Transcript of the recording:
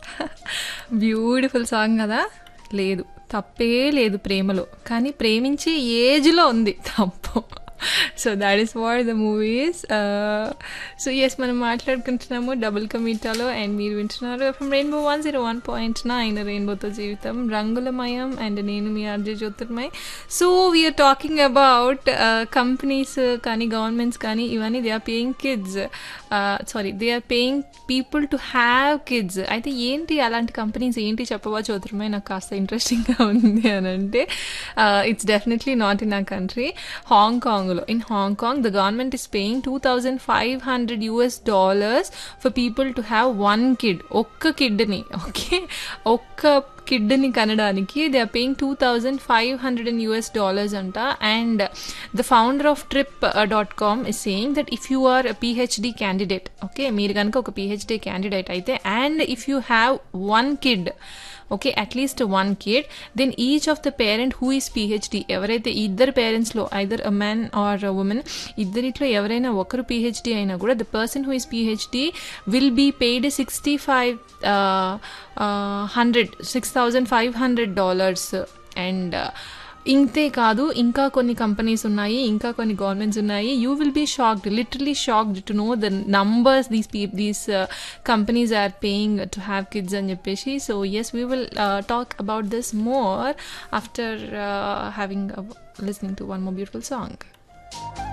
beautiful song కదా లేదు తప్పే లేదు ప్రేమలో కానీ ప్రేమించే ఏజ్లో ఉంది తప్పు so that is what the movies so yes మనం మాట్లాడుకుంటున్నాము డబుల్ కమీటాలో అండ్ మీరు వింటున్నారు from rainbow one zero one point nine రెయిన్బోతో జీవితం రంగులమయం అండ్ నేను మీ RJ Jyotirmayi so we are talking about companies కానీ గవర్నమెంట్స్ కానీ ఇవన్నీ they are paying kids sorry they are paying people to have kids అయితే ఏంటి అలాంటి కంపెనీస్ ఏంటి చెప్పవా జ్యోతిర్మయ్ నాకు కాస్త ఇంట్రెస్టింగ్గా ఉంది అని అంటే it's definitely not in a country హాంకాంగ్లో in Hong Kong the government is paying two thousand five hundred US dollars for people to have one kid ఒక్క కిడ్ని ఓకే ఒక్క కిడ్ని కనడానికి they are paying two thousand five hundred and US dollars అంట and the founder of Trip dot com is saying that if you are PhD candidate okay మీరు కనుక ఒక PhD candidate అయితే and if you have one kid okay at least one kid then each of the parent who is PhD ఎవరైతే ఇద్దరు పేరెంట్స్లో either a man or women ఇద్దరిట్లో ఎవరైనా ఒకరు పిహెచ్డి అయినా కూడా the person who is PhD will be paid sixty five hundred six thousand five hundred dollars and ఇంతే కాదు ఇంకా కొన్ని కంపెనీస్ ఉన్నాయి ఇంకా కొన్ని గవర్నమెంట్స్ ఉన్నాయి you will be shocked literally shocked to know the numbers these p these companies are paying to have kids అని చెప్పేసి so yes we will talk about this more after having listening to one more beautiful song